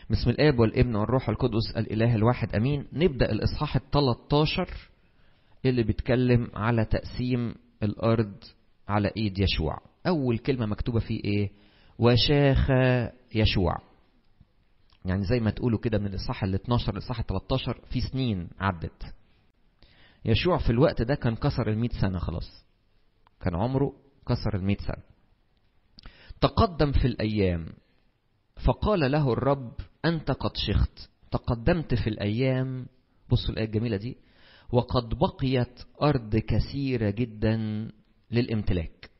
بسم الاب والابن والروح القدس الاله الواحد امين نبدا الاصحاح ال 13 اللي بيتكلم على تقسيم الارض على ايد يشوع اول كلمه مكتوبه فيه ايه وشاخ يشوع يعني زي ما تقولوا كده من الاصحاح ال 12 للاصحاح ال 13 في سنين عدت يشوع في الوقت ده كان كسر ال 100 سنه خلاص كان عمره كسر ال 100 سنه تقدم في الايام فقال له الرب أنت قد شخت تقدمت في الأيام بصوا الآية الجميلة دي وقد بقيت أرض كثيرة جدا للامتلاك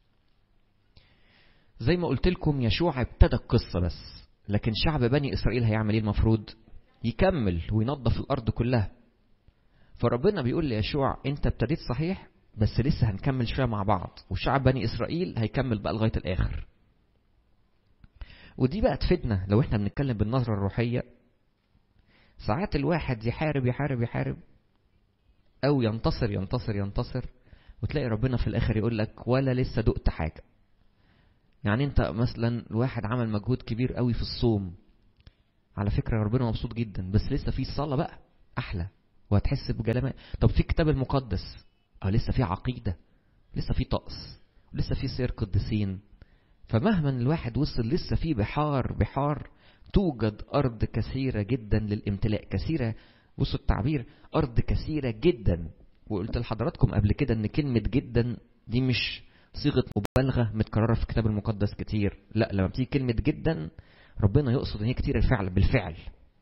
زي ما قلت لكم يشوع ابتدى القصة بس لكن شعب بني إسرائيل هيعمل إيه المفروض يكمل وينظف الأرض كلها فربنا بيقول ليشوع أنت ابتديت صحيح بس لسه هنكمل شوية مع بعض وشعب بني إسرائيل هيكمل بقى لغاية الآخر ودي بقى تفيدنا لو احنا بنتكلم بالنظرة الروحية ساعات الواحد يحارب يحارب يحارب أو ينتصر ينتصر ينتصر وتلاقي ربنا في الآخر يقول لك ولا لسه دقت حاجة يعني أنت مثلا الواحد عمل مجهود كبير قوي في الصوم على فكرة ربنا مبسوط جدا بس لسه في الصلاة بقى أحلى وهتحس بجلماء طب في الكتاب المقدس اه لسه في عقيدة لسه في طقس لسه في سير قديسين فمهما الواحد وصل لسه في بحار بحار توجد أرض كثيرة جدا للامتلاء كثيرة بصوا التعبير أرض كثيرة جدا وقلت لحضراتكم قبل كده إن كلمة جدا دي مش صيغة مبالغة متكررة في الكتاب المقدس كتير لا لما بتيجي كلمة جدا ربنا يقصد إن هي كتير الفعل بالفعل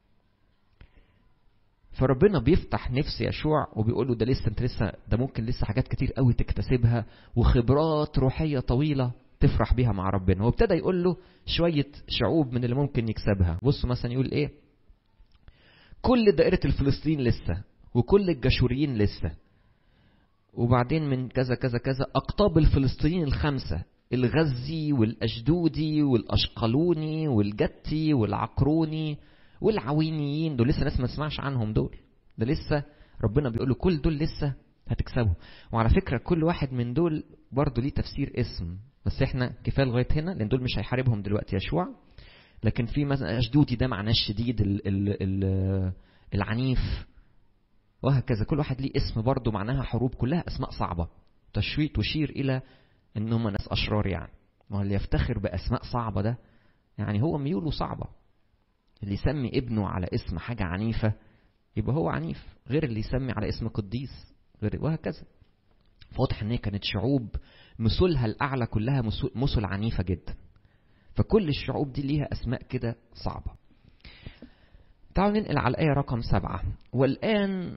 فربنا بيفتح نفس يشوع وبيقول له ده لسه انت لسه ده ممكن لسه حاجات كتير قوي تكتسبها وخبرات روحيه طويله تفرح بيها مع ربنا وابتدى يقول له شوية شعوب من اللي ممكن يكسبها بصوا مثلا يقول ايه كل دائرة الفلسطين لسه وكل الجشوريين لسه وبعدين من كذا كذا كذا أقطاب الفلسطينيين الخمسة الغزي والأشدودي والأشقلوني والجتي والعقروني والعوينيين دول لسه ناس ما تسمعش عنهم دول ده لسه ربنا بيقول له كل دول لسه هتكسبهم وعلى فكرة كل واحد من دول برضه ليه تفسير اسم بس احنا كفايه لغايه هنا لان دول مش هيحاربهم دلوقتي يشوع لكن في مثلا اشدودي ده معناه الشديد ال ال ال العنيف وهكذا كل واحد ليه اسم برضه معناها حروب كلها اسماء صعبه تشوي تشير الى ان هم ناس اشرار يعني ما اللي يفتخر باسماء صعبه ده يعني هو ميوله صعبه اللي يسمي ابنه على اسم حاجه عنيفه يبقى هو عنيف غير اللي يسمي على اسم قديس غير وهكذا فواضح ان هي كانت شعوب مثلها الأعلى كلها مثل عنيفة جدا فكل الشعوب دي ليها أسماء كده صعبة تعالوا ننقل على الآية رقم سبعة والآن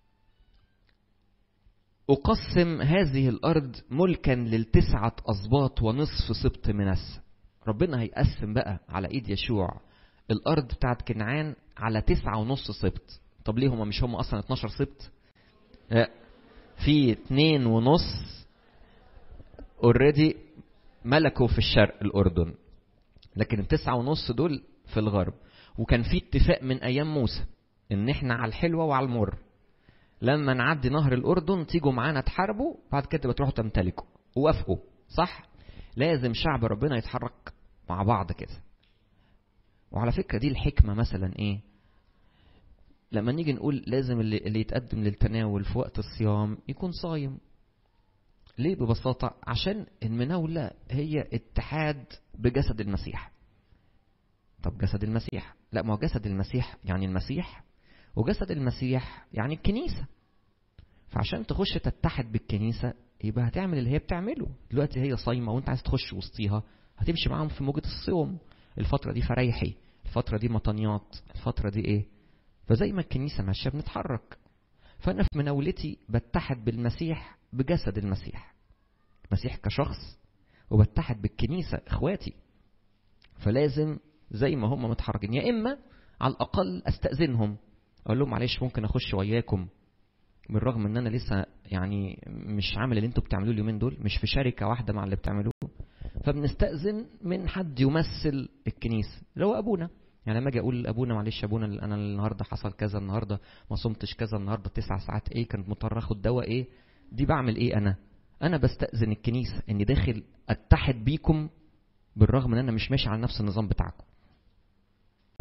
أقسم هذه الأرض ملكا للتسعة أسباط ونصف سبط منس ربنا هيقسم بقى على إيد يشوع الأرض بتاعت كنعان على تسعة ونص سبط طب ليه هما مش هم أصلا 12 سبط لا في اتنين ونص اوريدي ملكوا في الشرق الأردن لكن التسعة ونص دول في الغرب وكان في اتفاق من أيام موسى إن إحنا على الحلوة وعلى المر لما نعدي نهر الأردن تيجوا معانا تحاربوا بعد كده بتروحوا تمتلكوا ووافقوا صح؟ لازم شعب ربنا يتحرك مع بعض كده وعلى فكرة دي الحكمة مثلا إيه؟ لما نيجي نقول لازم اللي, اللي يتقدم للتناول في وقت الصيام يكون صايم ليه ببساطة عشان المناولة هي اتحاد بجسد المسيح طب جسد المسيح لا ما هو جسد المسيح يعني المسيح وجسد المسيح يعني الكنيسة فعشان تخش تتحد بالكنيسة يبقى هتعمل اللي هي بتعمله دلوقتي هي صايمة وانت عايز تخش وسطيها هتمشي معاهم في موجة الصوم الفترة دي فريحي الفترة دي مطنيات الفترة دي ايه فزي ما الكنيسة ماشية بنتحرك فأنا في مناولتي بتحد بالمسيح بجسد المسيح المسيح كشخص وبتحد بالكنيسة اخواتي فلازم زي ما هم متحركين يا إما على الأقل أستأذنهم أقول لهم معلش ممكن أخش وياكم بالرغم ان انا لسه يعني مش عامل اللي انتوا بتعملوه اليومين دول مش في شركه واحده مع اللي بتعملوه فبنستأذن من حد يمثل الكنيسه اللي هو ابونا يعني لما اجي اقول لابونا معلش يا ابونا انا النهارده حصل كذا النهارده ما صمتش كذا النهارده تسع ساعات ايه كنت مضطر اخد دواء ايه دي بعمل ايه انا انا بستأذن الكنيسه اني داخل اتحد بيكم بالرغم ان انا مش ماشي على نفس النظام بتاعكم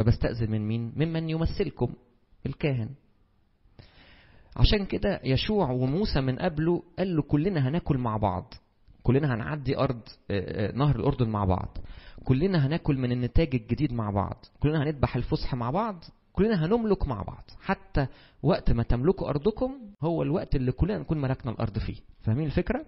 بستأذن من مين ممن يمثلكم الكاهن عشان كده يشوع وموسى من قبله قال له كلنا هناكل مع بعض كلنا هنعدي ارض نهر الاردن مع بعض كلنا هناكل من النتاج الجديد مع بعض كلنا هنذبح الفصح مع بعض كلنا هنملك مع بعض حتى وقت ما تملكوا ارضكم هو الوقت اللي كلنا نكون ملكنا الارض فيه فاهمين الفكره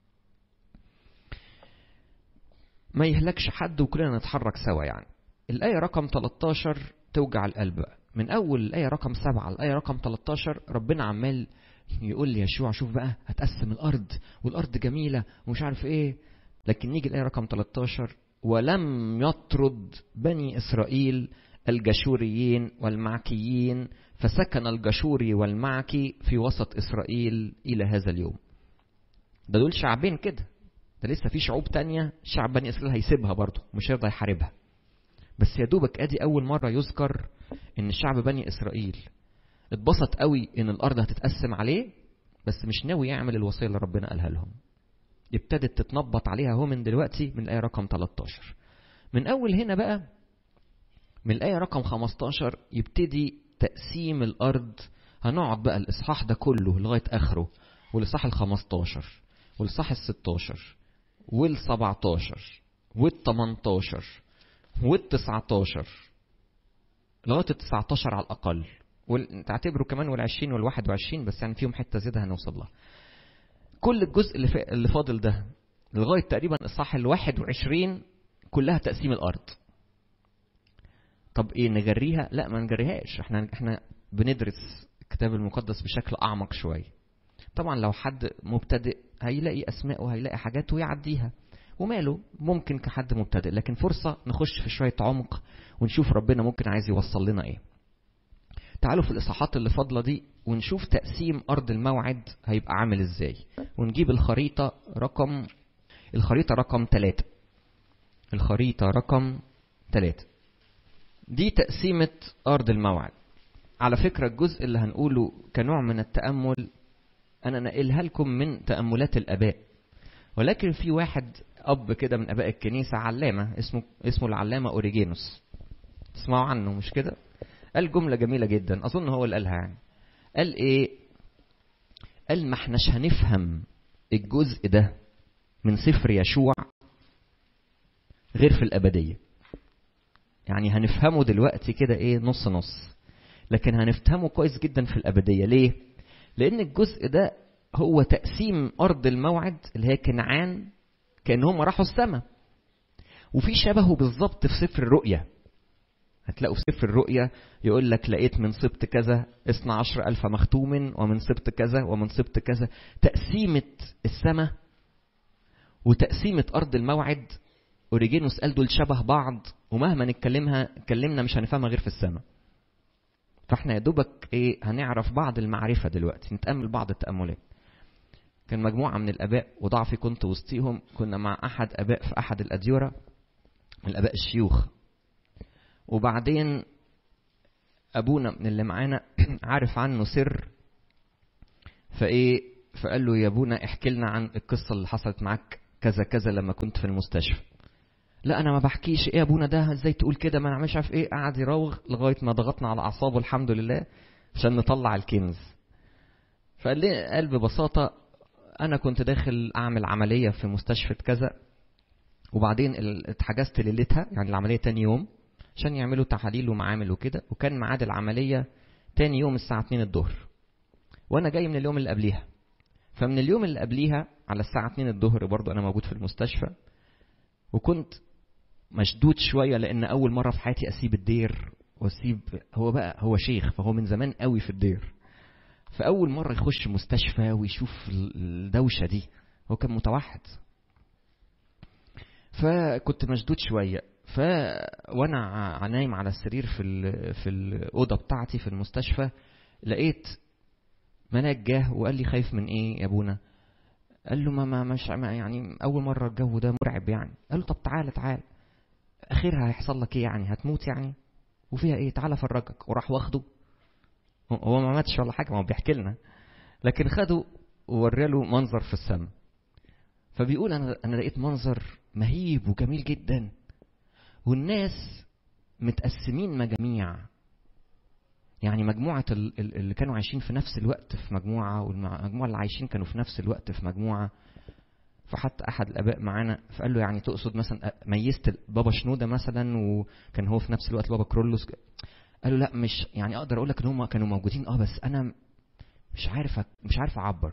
ما يهلكش حد وكلنا نتحرك سوا يعني الآية رقم 13 توجع القلب من أول الآية رقم 7 الآية رقم 13 ربنا عمال يقول لي يشوع شوف بقى هتقسم الأرض والأرض جميلة ومش عارف إيه لكن نيجي الآية رقم 13 ولم يطرد بني إسرائيل الجشوريين والمعكيين فسكن الجشوري والمعكي في وسط إسرائيل إلى هذا اليوم ده دول شعبين كده ده لسه في شعوب تانية شعب بني إسرائيل هيسيبها برضه مش هيرضى يحاربها بس يا دوبك ادي اول مره يذكر ان شعب بني اسرائيل اتبسط قوي ان الارض هتتقسم عليه بس مش ناوي يعمل الوصيه اللي ربنا قالها لهم ابتدت تتنبط عليها هو من دلوقتي من الايه رقم 13 من اول هنا بقى من الايه رقم 15 يبتدي تقسيم الارض هنقعد بقى الاصحاح ده كله لغايه اخره والاصحاح ال 15 والاصحاح ال 16 وال 17 وال 18 وال 19 لغايه ال 19 على الاقل تعتبروا كمان وال 20 وال 21 بس يعني فيهم حته زياده هنوصل لها. كل الجزء اللي, في اللي فاضل ده لغايه تقريبا الاصحاح ال 21 كلها تقسيم الارض. طب ايه نجريها؟ لا ما نجريهاش احنا احنا بندرس الكتاب المقدس بشكل اعمق شويه. طبعا لو حد مبتدئ هيلاقي اسماء وهيلاقي حاجات ويعديها. وماله ممكن كحد مبتدئ لكن فرصة نخش في شوية عمق ونشوف ربنا ممكن عايز يوصل لنا ايه تعالوا في الإصحاحات اللي فاضلة دي ونشوف تقسيم أرض الموعد هيبقى عامل ازاي ونجيب الخريطة رقم الخريطة رقم ثلاثة الخريطة رقم ثلاثة دي تقسيمة أرض الموعد على فكرة الجزء اللي هنقوله كنوع من التأمل أنا نقلها لكم من تأملات الآباء ولكن في واحد اب كده من اباء الكنيسه علامه اسمه اسمه العلامه اوريجينوس تسمعوا عنه مش كده قال جمله جميله جدا اظن هو اللي قالها يعني قال ايه قال ما احناش هنفهم الجزء ده من سفر يشوع غير في الابديه يعني هنفهمه دلوقتي كده ايه نص نص لكن هنفهمه كويس جدا في الابديه ليه لان الجزء ده هو تقسيم ارض الموعد اللي هي كنعان كان هم راحوا السماء وفي شبهه بالظبط في سفر الرؤيا هتلاقوا في سفر الرؤيا يقول لك لقيت من سبط كذا اثنا عشر ألف مختوم ومن سبط كذا ومن سبط كذا تقسيمة السماء وتقسيمة أرض الموعد أوريجينوس قال دول شبه بعض ومهما نتكلمها اتكلمنا مش هنفهمها غير في السماء فاحنا يا دوبك ايه هنعرف بعض المعرفة دلوقتي نتأمل بعض التأملات كان مجموعة من الآباء وضعفي كنت وسطيهم كنا مع أحد آباء في أحد الأديرة من الآباء الشيوخ وبعدين أبونا من اللي معانا عارف عنه سر فإيه فقال له يا أبونا احكي لنا عن القصة اللي حصلت معاك كذا كذا لما كنت في المستشفى لا انا ما بحكيش ايه يا ابونا ده ازاي تقول كده ما انا مش عارف ايه قعد يراوغ لغايه ما ضغطنا على اعصابه الحمد لله عشان نطلع الكنز فقال لي قال ببساطه انا كنت داخل اعمل عمليه في مستشفى كذا وبعدين اتحجزت ليلتها يعني العمليه تاني يوم عشان يعملوا تحاليل ومعامل وكده وكان ميعاد العمليه تاني يوم الساعه 2 الظهر وانا جاي من اليوم اللي قبليها فمن اليوم اللي قبليها على الساعه 2 الظهر برضو انا موجود في المستشفى وكنت مشدود شويه لان اول مره في حياتي اسيب الدير واسيب هو بقى هو شيخ فهو من زمان قوي في الدير فاول مره يخش مستشفى ويشوف الدوشه دي هو كان متوحد فكنت مشدود شويه ف وانا نايم على السرير في ال... في الاوضه بتاعتي في المستشفى لقيت ملاك جه وقال لي خايف من ايه يا ابونا قال له ما, ما مش ما يعني اول مره الجو ده مرعب يعني قال له طب تعالى تعالى اخرها هيحصل لك ايه يعني هتموت يعني وفيها ايه تعالى افرجك وراح واخده هو ما ماتش ولا حاجه ما هو بيحكي لنا لكن خده وورى له منظر في السماء فبيقول انا انا لقيت منظر مهيب وجميل جدا والناس متقسمين مجاميع يعني مجموعة اللي كانوا عايشين في نفس الوقت في مجموعة والمجموعة اللي عايشين كانوا في نفس الوقت في مجموعة فحتى أحد الآباء معانا فقال له يعني تقصد مثلا ميزت بابا شنودة مثلا وكان هو في نفس الوقت بابا كرولوس قال له لا مش يعني أقدر أقول لك إن هم كانوا موجودين أه بس أنا مش عارف مش عارف أعبر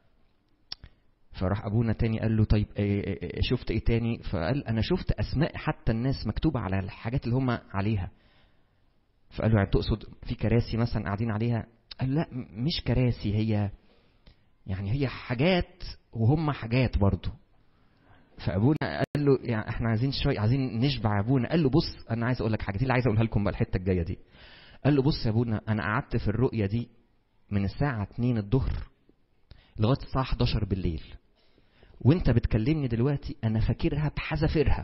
فراح ابونا تاني قال له طيب شفت ايه تاني فقال انا شفت اسماء حتى الناس مكتوبه على الحاجات اللي هم عليها فقال له يعني تقصد في كراسي مثلا قاعدين عليها قال لا مش كراسي هي يعني هي حاجات وهم حاجات برضه فابونا قال له يعني احنا عايزين شويه عايزين نشبع يا ابونا قال له بص انا عايز اقول لك حاجه دي اللي عايز اقولها لكم بقى الحته الجايه دي قال له بص يا ابونا انا قعدت في الرؤيه دي من الساعه 2 الظهر لغايه الساعه 11 بالليل وانت بتكلمني دلوقتي انا فاكرها بحذافيرها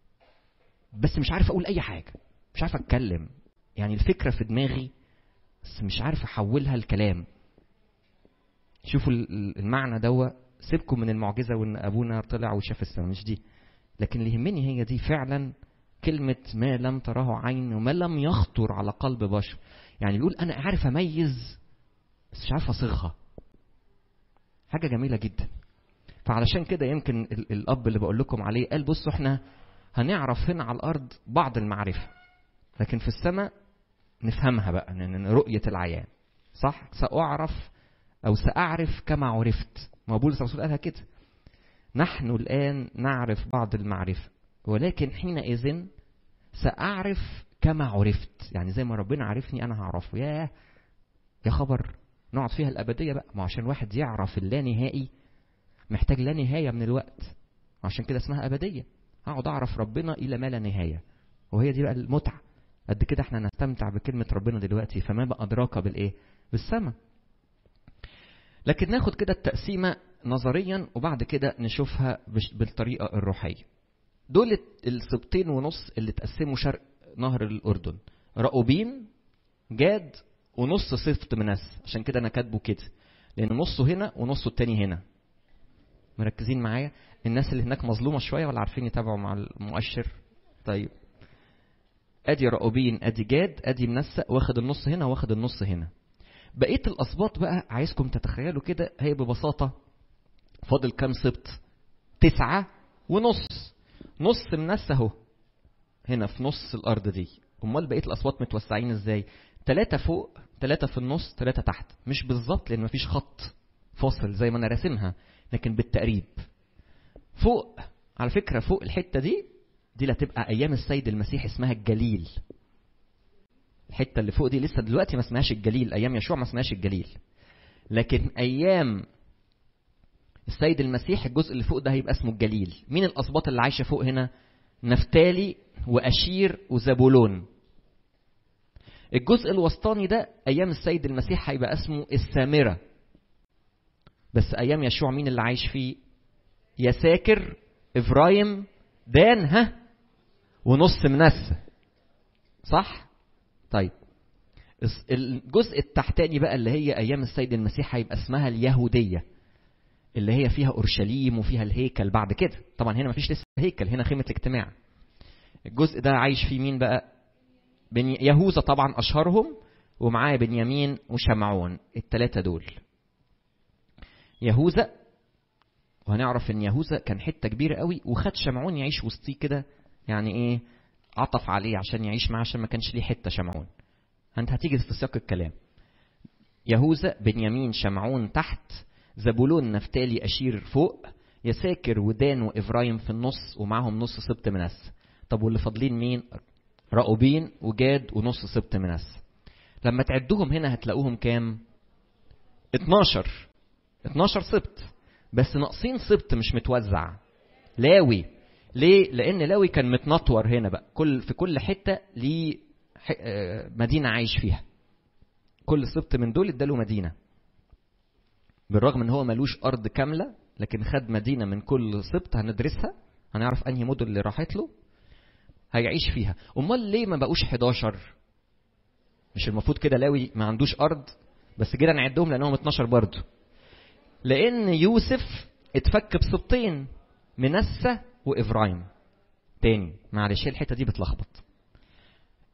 بس مش عارف اقول اي حاجه مش عارف اتكلم يعني الفكره في دماغي بس مش عارف احولها لكلام شوفوا المعنى دوا سيبكم من المعجزه وان ابونا طلع وشاف السماء مش دي لكن اللي يهمني هي دي فعلا كلمة ما لم تراه عين وما لم يخطر على قلب بشر يعني بيقول أنا عارف أميز بس مش عارف أصيغها حاجة جميلة جدا فعلشان كده يمكن الاب اللي بقول لكم عليه قال بصوا احنا هنعرف هنا على الارض بعض المعرفه لكن في السماء نفهمها بقى لان رؤيه العيان صح ساعرف او ساعرف كما عرفت ما بولس الرسول قالها كده نحن الان نعرف بعض المعرفه ولكن حينئذ ساعرف كما عرفت يعني زي ما ربنا عرفني انا هعرفه ياه يا خبر نقعد فيها الابديه بقى ما عشان واحد يعرف اللانهائي محتاج لا نهاية من الوقت عشان كده اسمها أبدية هقعد أعرف ربنا إلى ما لا نهاية وهي دي بقى المتعة قد كده احنا نستمتع بكلمة ربنا دلوقتي فما بقى أدراك بالإيه؟ بالسماء لكن ناخد كده التقسيمة نظريا وبعد كده نشوفها بالطريقة الروحية دول السبطين ونص اللي اتقسموا شرق نهر الأردن رأوبين جاد ونص سبط منس عشان كده أنا كاتبه كده لأن نصه هنا ونصه التاني هنا مركزين معايا الناس اللي هناك مظلومه شويه ولا عارفين يتابعوا مع المؤشر طيب ادي رأوبين ادي جاد ادي منسق واخد النص هنا واخد النص هنا بقيه الاسباط بقى عايزكم تتخيلوا كده هي ببساطه فاضل كام سبط تسعة ونص نص منسى اهو هنا في نص الارض دي امال بقيه الاسباط متوسعين ازاي ثلاثة فوق ثلاثة في النص ثلاثة تحت مش بالظبط لان مفيش خط فاصل زي ما انا راسمها لكن بالتقريب فوق على فكرة فوق الحتة دي دي اللي هتبقى أيام السيد المسيح اسمها الجليل الحتة اللي فوق دي لسه دلوقتي ما اسمهاش الجليل أيام يشوع ما اسمهاش الجليل لكن أيام السيد المسيح الجزء اللي فوق ده هيبقى اسمه الجليل مين الأسباط اللي عايشة فوق هنا نفتالي وأشير وزبولون الجزء الوسطاني ده أيام السيد المسيح هيبقى اسمه السامرة بس ايام يشوع مين اللي عايش فيه يساكر افرايم دان ها ونص منسى صح طيب الجزء التحتاني بقى اللي هي ايام السيد المسيح هيبقى اسمها اليهوديه اللي هي فيها اورشليم وفيها الهيكل بعد كده طبعا هنا مفيش لسه هيكل هنا خيمه الاجتماع الجزء ده عايش فيه مين بقى بن يهوذا طبعا اشهرهم ومعاه بنيامين وشمعون الثلاثه دول يهوذا وهنعرف ان يهوذا كان حته كبيره قوي وخد شمعون يعيش وسطيه كده يعني ايه عطف عليه عشان يعيش معاه عشان ما كانش ليه حته شمعون انت هتيجي في سياق الكلام يهوذا بنيامين شمعون تحت زبولون نفتالي اشير فوق يساكر ودان وافرايم في النص ومعهم نص سبط منس طب واللي فاضلين مين رأوبين وجاد ونص سبط منس لما تعدهم هنا هتلاقوهم كام 12 12 سبط بس ناقصين سبط مش متوزع لاوي ليه لان لاوي كان متنطور هنا بقى كل في كل حته ليه مدينه عايش فيها كل سبط من دول اداله مدينه بالرغم ان هو ملوش ارض كامله لكن خد مدينه من كل سبط هندرسها هنعرف انهي مدن اللي راحت له هيعيش فيها امال ليه ما بقوش 11 مش المفروض كده لاوي ما عندوش ارض بس جينا نعدهم لانهم 12 برضه لان يوسف اتفك بسبطين منسى وافرايم تاني معلش الحته دي بتلخبط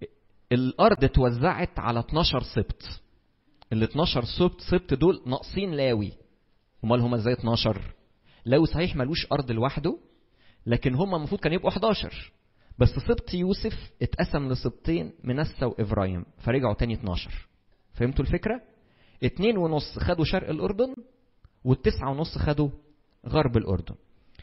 الارض اتوزعت على 12 سبط ال 12 سبط سبط دول ناقصين لاوي امال هم ازاي 12 لاوي صحيح ملوش ارض لوحده لكن هم المفروض كانوا يبقوا 11 بس سبط يوسف اتقسم لسبطين منسى وافرايم فرجعوا تاني 12 فهمتوا الفكره اتنين ونص خدوا شرق الاردن والتسعة ونص خدوا غرب الاردن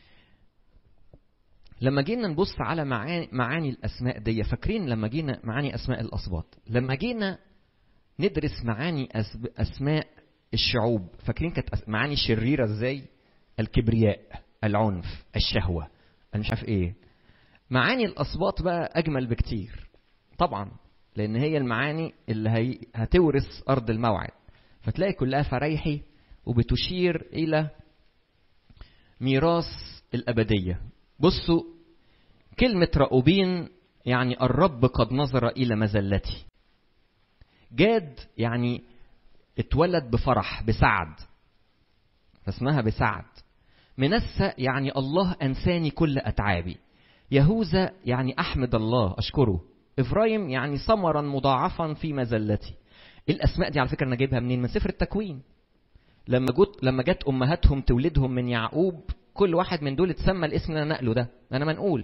لما جينا نبص على معاني, معاني الاسماء دي فاكرين لما جينا معاني اسماء الاسباط لما جينا ندرس معاني اسماء الشعوب فاكرين كانت معاني شريره ازاي الكبرياء العنف الشهوه انا مش عارف ايه معاني الاسباط بقى اجمل بكتير طبعا لان هي المعاني اللي هي هتورث ارض الموعد فتلاقي كلها فريحي وبتشير الى ميراث الابديه بصوا كلمه رأوبين يعني الرب قد نظر الى مزلتي جاد يعني اتولد بفرح بسعد فاسمها بسعد منسى يعني الله انساني كل اتعابي يهوذا يعني احمد الله اشكره افرايم يعني ثمرا مضاعفا في مزلتي الاسماء دي على فكره انا جايبها منين من سفر التكوين لما جت لما جت امهاتهم تولدهم من يعقوب كل واحد من دول اتسمى الاسم اللي انا نقله ده انا منقول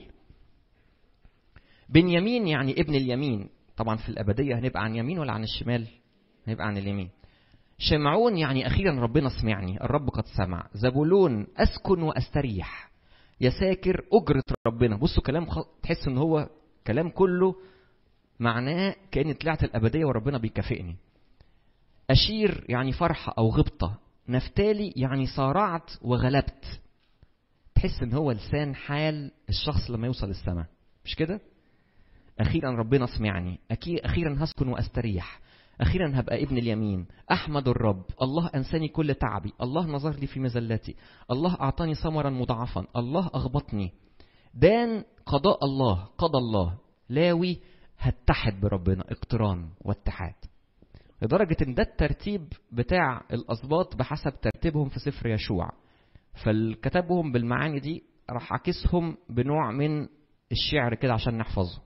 بنيامين يعني ابن اليمين طبعا في الابديه هنبقى عن يمين ولا عن الشمال هنبقى عن اليمين شمعون يعني اخيرا ربنا سمعني الرب قد سمع زبولون اسكن واستريح يا ساكر اجره ربنا بصوا كلام خ... تحس ان هو كلام كله معناه كاني طلعت الابديه وربنا بيكافئني اشير يعني فرحه او غبطه نفتالي يعني صارعت وغلبت تحس ان هو لسان حال الشخص لما يوصل السماء مش كده اخيرا ربنا سمعني اخيرا هسكن واستريح اخيرا هبقى ابن اليمين احمد الرب الله انساني كل تعبي الله نظر لي في مزلتي الله اعطاني ثمرا مضاعفا الله اغبطني دان قضاء الله قضى الله لاوي هتحد بربنا اقتران واتحاد لدرجة ان ده الترتيب بتاع الاسباط بحسب ترتيبهم في سفر يشوع فالكتبهم بالمعاني دي راح عكسهم بنوع من الشعر كده عشان نحفظه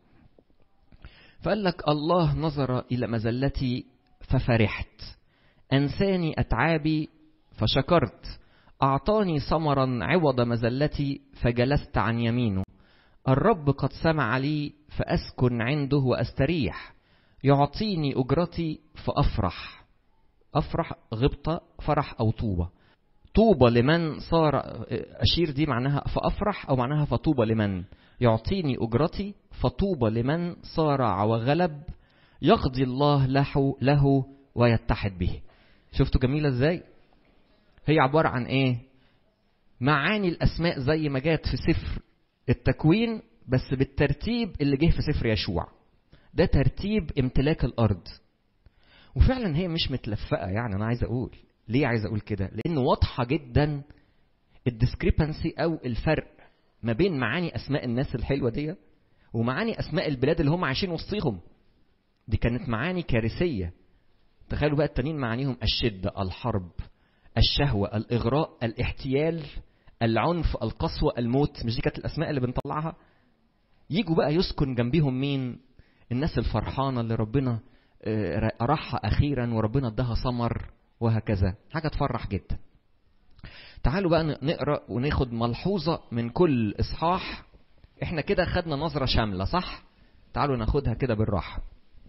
فقال لك الله نظر إلى مزلتي ففرحت أنساني أتعابي فشكرت أعطاني ثمرا عوض مزلتي فجلست عن يمينه الرب قد سمع لي فأسكن عنده وأستريح يعطيني أجرتي فأفرح أفرح غبطة فرح أو طوبة طوبى لمن صار أشير دي معناها فأفرح أو معناها فطوبى لمن يعطيني أجرتي فطوبى لمن صارع وغلب يقضي الله له له ويتحد به شفتوا جميلة ازاي هي عبارة عن ايه معاني الاسماء زي ما جات في سفر التكوين بس بالترتيب اللي جه في سفر يشوع ده ترتيب امتلاك الارض وفعلا هي مش متلفقه يعني انا عايز اقول ليه عايز اقول كده لان واضحه جدا الديسكريبنسي او الفرق ما بين معاني اسماء الناس الحلوه دي ومعاني اسماء البلاد اللي هم عايشين وسطيهم دي كانت معاني كارثيه تخيلوا بقى التانيين معانيهم الشده الحرب الشهوه الاغراء الاحتيال العنف القسوه الموت مش دي كانت الاسماء اللي بنطلعها يجوا بقى يسكن جنبيهم مين الناس الفرحانه اللي ربنا راحها اخيرا وربنا اداها ثمر وهكذا حاجه تفرح جدا تعالوا بقى نقرا وناخد ملحوظه من كل اصحاح احنا كده خدنا نظره شامله صح تعالوا ناخدها كده بالراحه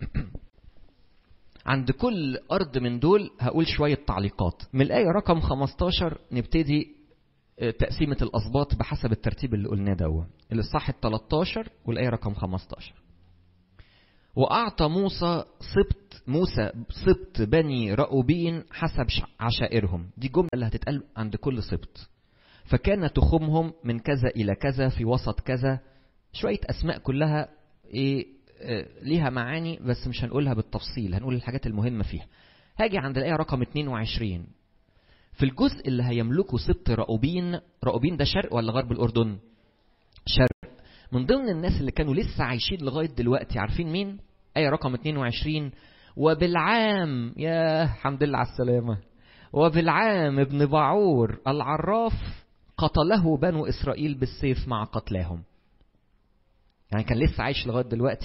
عند كل ارض من دول هقول شويه تعليقات من الايه رقم 15 نبتدي تقسيمه الاسباط بحسب الترتيب اللي قلناه ده الاصحاح ال 13 والايه رقم 15 واعطى موسى سبط موسى سبط بني رأوبين حسب عشائرهم دي الجمله اللي هتتقال عند كل سبط فكان تخمهم من كذا الى كذا في وسط كذا شويه اسماء كلها ايه آه ليها معاني بس مش هنقولها بالتفصيل هنقول الحاجات المهمه فيها هاجي عند الايه رقم 22 في الجزء اللي هيملكه سبط رأوبين رأوبين ده شرق ولا غرب الاردن شرق من ضمن الناس اللي كانوا لسه عايشين لغايه دلوقتي عارفين مين ايه رقم 22 وبالعام يا حمد لله على السلامه وبالعام ابن بعور العراف قتله بنو اسرائيل بالسيف مع قتلاهم يعني كان لسه عايش لغايه دلوقتي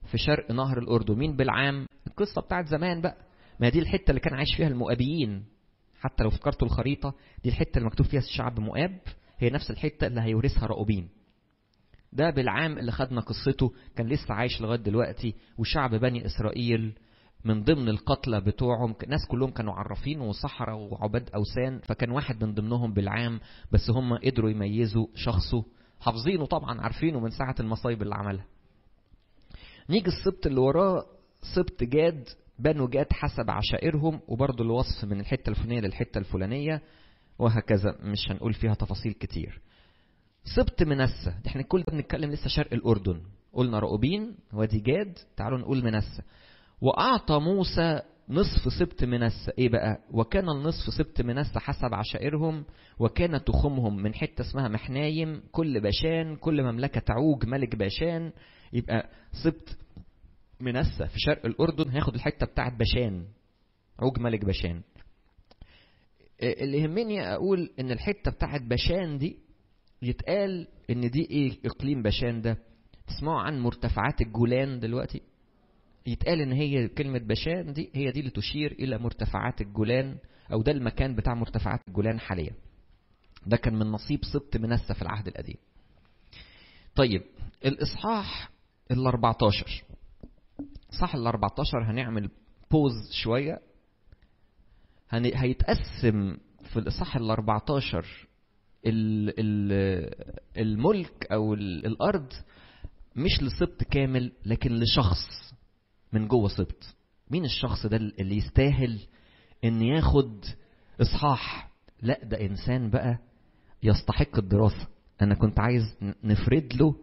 في شرق نهر الأردن مين بالعام القصة بتاعت زمان بقى ما دي الحتة اللي كان عايش فيها المؤابيين حتى لو فكرتوا الخريطة دي الحتة اللي مكتوب فيها الشعب مؤاب هي نفس الحتة اللي هيورثها رأوبين ده بالعام اللي خدنا قصته كان لسه عايش لغاية دلوقتي وشعب بني إسرائيل من ضمن القتلى بتوعهم ناس كلهم كانوا عرافين وصحراء وعباد أوثان فكان واحد من ضمنهم بالعام بس هم قدروا يميزوا شخصه حافظينه طبعا عارفينه من ساعة المصايب اللي عملها نيجي السبت اللي وراه سبت جاد بنو جاد حسب عشائرهم وبرضه الوصف من الحتة الفلانية للحتة الفلانية وهكذا مش هنقول فيها تفاصيل كتير سبت منسى احنا كل ده بنتكلم لسه شرق الأردن قلنا رؤوبين وادي جاد تعالوا نقول منسى وأعطى موسى نصف سبت منسى ايه بقى وكان النصف سبت منسى حسب عشائرهم وكان تخمهم من حتة اسمها محنايم كل باشان كل مملكة تعوج ملك باشان يبقى سبت منسى في شرق الأردن هياخد الحتة بتاعت باشان عوج ملك باشان اللي يهمني أقول إن الحتة بتاعت باشان دي يتقال إن دي إيه إقليم باشان ده تسمعوا عن مرتفعات الجولان دلوقتي يتقال إن هي كلمة باشان دي هي دي اللي تشير إلى مرتفعات الجولان أو ده المكان بتاع مرتفعات الجولان حاليا ده كان من نصيب سبط منسى في العهد القديم طيب الإصحاح ال 14 صح ال 14 هنعمل بوز شوية هن... هيتقسم في الإصحاح ال 14 ال... ال... الملك أو ال... الأرض مش لسبط كامل لكن لشخص من جوه سبط مين الشخص ده اللي يستاهل ان ياخد اصحاح لا ده انسان بقى يستحق الدراسة انا كنت عايز نفرد له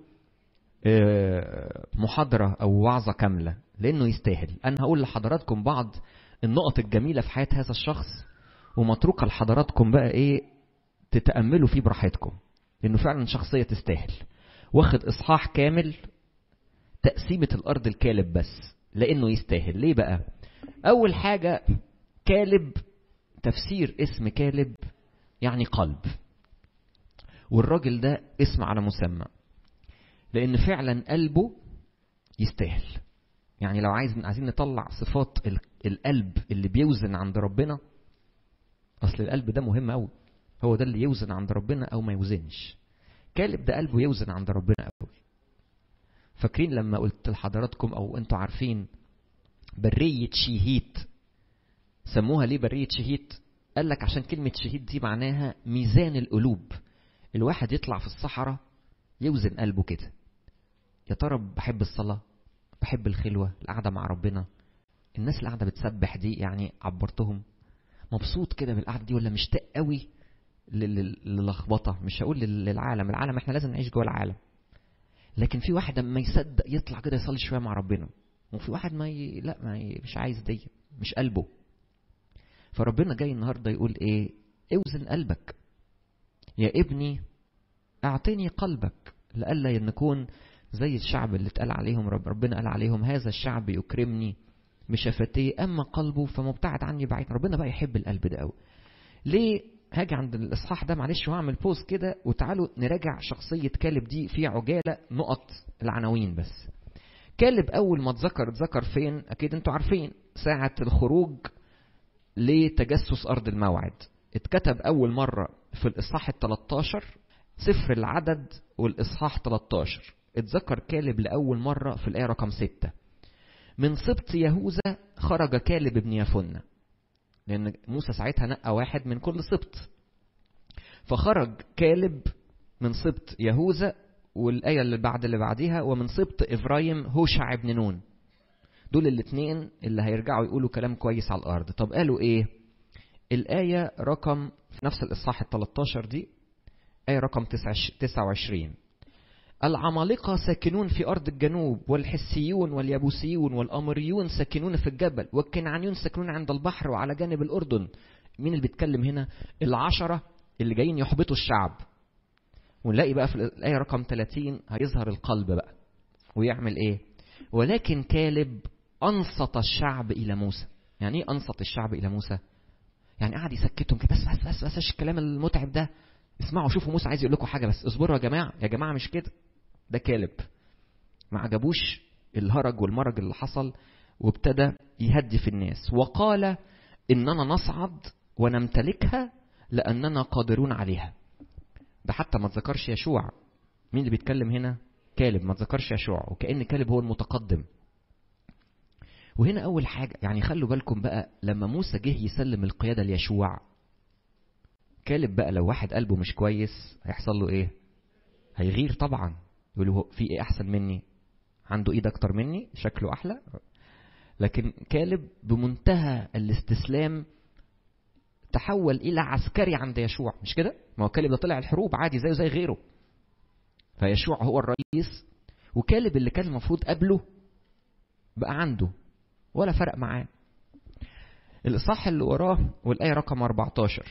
محاضرة او وعظة كاملة لانه يستاهل انا هقول لحضراتكم بعض النقط الجميلة في حياة هذا الشخص ومتروكة لحضراتكم بقى ايه تتأملوا فيه براحتكم لانه فعلا شخصية تستاهل واخد اصحاح كامل تقسيمة الارض الكالب بس لانه يستاهل ليه بقى اول حاجة كالب تفسير اسم كالب يعني قلب والراجل ده اسم على مسمى لان فعلا قلبه يستاهل يعني لو عايز عايزين نطلع صفات القلب اللي بيوزن عند ربنا اصل القلب ده مهم قوي هو ده اللي يوزن عند ربنا او ما يوزنش كالب ده قلبه يوزن عند ربنا قوي فاكرين لما قلت لحضراتكم او انتوا عارفين برية شيهيت سموها ليه برية شيهيت قال لك عشان كلمة شهيد دي معناها ميزان القلوب الواحد يطلع في الصحراء يوزن قلبه كده يا ترى بحب الصلاة بحب الخلوة القعدة مع ربنا الناس اللي قاعدة بتسبح دي يعني عبرتهم مبسوط كده بالقعدة دي ولا مشتاق قوي للخبطة مش هقول للعالم العالم احنا لازم نعيش جوه العالم لكن في واحد ما يصدق يطلع كده يصلي شويه مع ربنا وفي واحد ما ي... لا ما ي... مش عايز دي مش قلبه فربنا جاي النهارده يقول ايه اوزن قلبك يا ابني اعطني قلبك لئلا نكون زي الشعب اللي اتقال عليهم رب ربنا قال عليهم هذا الشعب يكرمني بشفتيه اما قلبه فمبتعد عني بعيد ربنا بقى يحب القلب ده قوي ليه هاجي عند الاصحاح ده معلش واعمل بوز كده وتعالوا نراجع شخصيه كالب دي في عجاله نقط العناوين بس كالب اول ما اتذكر اتذكر فين اكيد انتوا عارفين ساعه الخروج لتجسس ارض الموعد اتكتب اول مره في الاصحاح ال 13 سفر العدد والاصحاح 13 اتذكر كالب لاول مره في الايه رقم 6 من سبط يهوذا خرج كالب ابن يفنه لأن موسى ساعتها نقى واحد من كل سبط فخرج كالب من سبط يهوذا والآية اللي بعد اللي بعديها ومن سبط إفرايم هوشع بن نون دول الاثنين اللي هيرجعوا يقولوا كلام كويس على الأرض طب قالوا إيه الآية رقم في نفس الإصحاح ال 13 دي آية رقم 29 العمالقة ساكنون في أرض الجنوب والحسيون واليابوسيون والأمريون ساكنون في الجبل والكنعانيون ساكنون عند البحر وعلى جانب الأردن مين اللي بيتكلم هنا العشرة اللي جايين يحبطوا الشعب ونلاقي بقى في الآية رقم 30 هيظهر القلب بقى ويعمل إيه ولكن كالب أنصت الشعب إلى موسى يعني إيه أنصت الشعب إلى موسى يعني قعد يسكتهم كده بس بس بس بس الكلام المتعب ده اسمعوا شوفوا موسى عايز يقول لكم حاجة بس اصبروا يا جماعة يا جماعة مش كده ده كالب ما عجبوش الهرج والمرج اللي حصل وابتدى يهدي في الناس وقال إننا نصعد ونمتلكها لأننا قادرون عليها ده حتى ما تذكرش يشوع مين اللي بيتكلم هنا كالب ما تذكرش يشوع وكأن كالب هو المتقدم وهنا أول حاجة يعني خلوا بالكم بقى لما موسى جه يسلم القيادة ليشوع كالب بقى لو واحد قلبه مش كويس هيحصل له ايه هيغير طبعا يقول له في ايه احسن مني عنده ايد اكتر مني شكله احلى لكن كالب بمنتهى الاستسلام تحول الى عسكري عند يشوع مش كده ما هو كالب ده طلع الحروب عادي زيه زي غيره فيشوع هو الرئيس وكالب اللي كان المفروض قبله بقى عنده ولا فرق معاه الإصحاح اللي وراه والآية رقم 14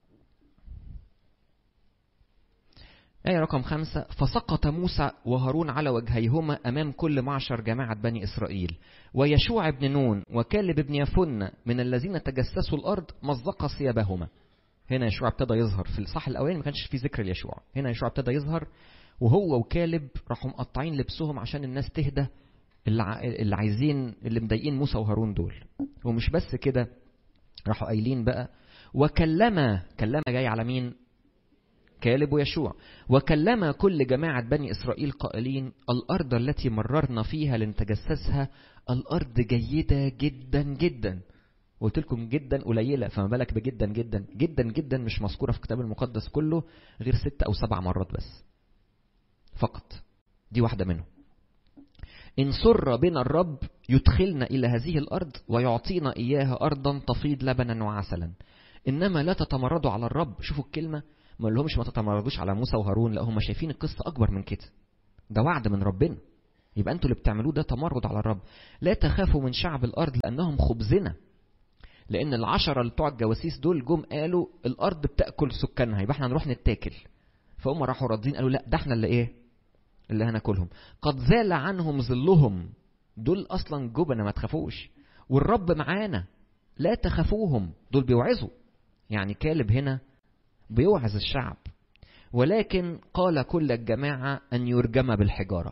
آية رقم خمسة فسقط موسى وهارون على وجهيهما أمام كل معشر جماعة بني إسرائيل ويشوع بن نون وكالب بن يفن من الذين تجسسوا الأرض مزق ثيابهما هنا يشوع ابتدى يظهر في الصح الأولاني ما كانش في ذكر ليشوع هنا يشوع ابتدى يظهر وهو وكالب راحوا مقطعين لبسهم عشان الناس تهدى اللي عايزين اللي مضايقين موسى وهارون دول ومش بس كده راحوا قايلين بقى وكلم كلم جاي على مين كالب ويشوع وكلم كل جماعة بني إسرائيل قائلين الأرض التي مررنا فيها لنتجسسها الأرض جيدة جدا جدا قلت لكم جدا قليلة فما بالك بجدا جدا جدا جدا مش مذكورة في الكتاب المقدس كله غير ست أو سبع مرات بس فقط دي واحدة منهم إن سر بنا الرب يدخلنا إلى هذه الأرض ويعطينا إياها أرضا تفيض لبنا وعسلا إنما لا تتمردوا على الرب شوفوا الكلمة ما لهمش ما تتمردوش على موسى وهارون لا هم شايفين القصة أكبر من كده ده وعد من ربنا يبقى أنتوا اللي بتعملوه ده تمرد على الرب لا تخافوا من شعب الأرض لأنهم خبزنا لأن العشرة اللي بتوع الجواسيس دول جم قالوا الأرض بتأكل سكانها يبقى احنا هنروح نتاكل فهم راحوا راضين قالوا لا ده احنا اللي ايه اللي هناكلهم قد زال عنهم ظلهم دول اصلا جبنه ما تخافوش والرب معانا لا تخافوهم دول بيوعظوا يعني كالب هنا بيوعظ الشعب ولكن قال كل الجماعة أن يرجم بالحجارة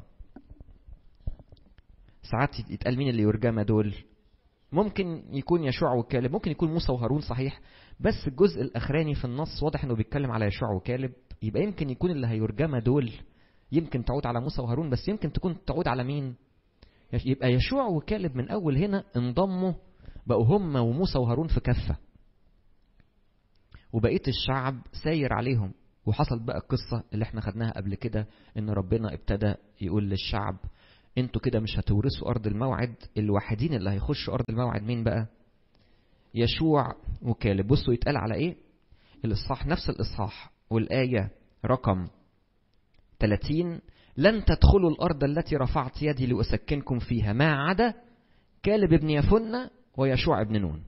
ساعات يتقال مين اللي يرجم دول ممكن يكون يشوع وكالب ممكن يكون موسى وهارون صحيح بس الجزء الأخراني في النص واضح أنه بيتكلم على يشوع وكالب يبقى يمكن يكون اللي هيرجم دول يمكن تعود على موسى وهارون بس يمكن تكون تعود على مين يبقى يشوع وكالب من أول هنا انضموا بقوا هم وموسى وهارون في كفة وبقية الشعب ساير عليهم وحصل بقى القصة اللي احنا خدناها قبل كده ان ربنا ابتدى يقول للشعب انتوا كده مش هتورثوا ارض الموعد الوحيدين اللي هيخشوا ارض الموعد مين بقى يشوع وكالب بصوا يتقال على ايه الاصحاح نفس الاصحاح والايه رقم 30 لن تدخلوا الارض التي رفعت يدي لاسكنكم فيها ما عدا كالب ابن يفنة ويشوع ابن نون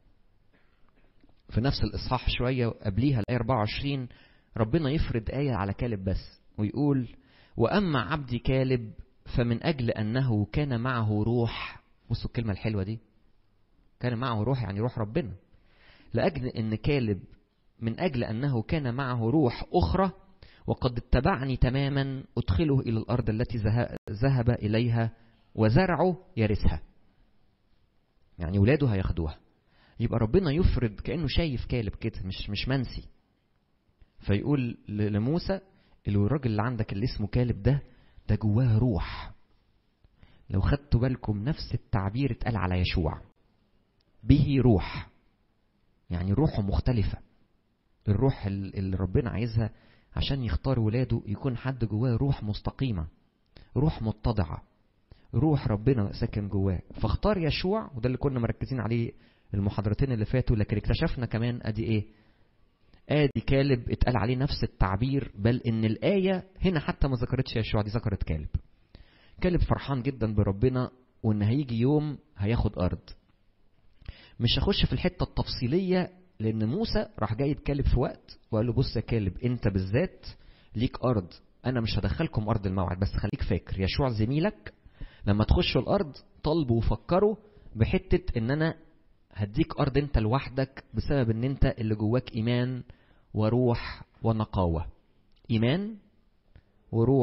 في نفس الاصحاح شويه قبليها الايه 24 ربنا يفرض ايه على كالب بس ويقول واما عبدي كالب فمن اجل انه كان معه روح بصوا الكلمه الحلوه دي كان معه روح يعني روح ربنا لاجل ان كالب من اجل انه كان معه روح اخرى وقد اتبعني تماما ادخله الى الارض التي ذهب اليها وزرعه يرثها يعني ولاده هياخدوها يبقى ربنا يفرض كانه شايف كالب كده مش مش منسي فيقول لموسى الراجل اللي عندك اللي اسمه كالب ده ده جواه روح لو خدتوا بالكم نفس التعبير اتقال على يشوع به روح يعني روحه مختلفة الروح اللي ربنا عايزها عشان يختار ولاده يكون حد جواه روح مستقيمة روح متضعة روح ربنا ساكن جواه فاختار يشوع وده اللي كنا مركزين عليه المحاضرتين اللي فاتوا لكن اكتشفنا كمان ادي ايه ادي كالب اتقال عليه نفس التعبير بل ان الايه هنا حتى ما ذكرتش يشوع دي ذكرت كالب كالب فرحان جدا بربنا وان هيجي يوم هياخد ارض مش هخش في الحته التفصيليه لان موسى راح جايب كالب في وقت وقال له بص يا كالب انت بالذات ليك ارض انا مش هدخلكم ارض الموعد بس خليك فاكر يشوع زميلك لما تخشوا الارض طالبوا وفكروا بحته ان انا هديك ارض انت لوحدك بسبب ان انت اللي جواك ايمان وروح ونقاوه ايمان وروح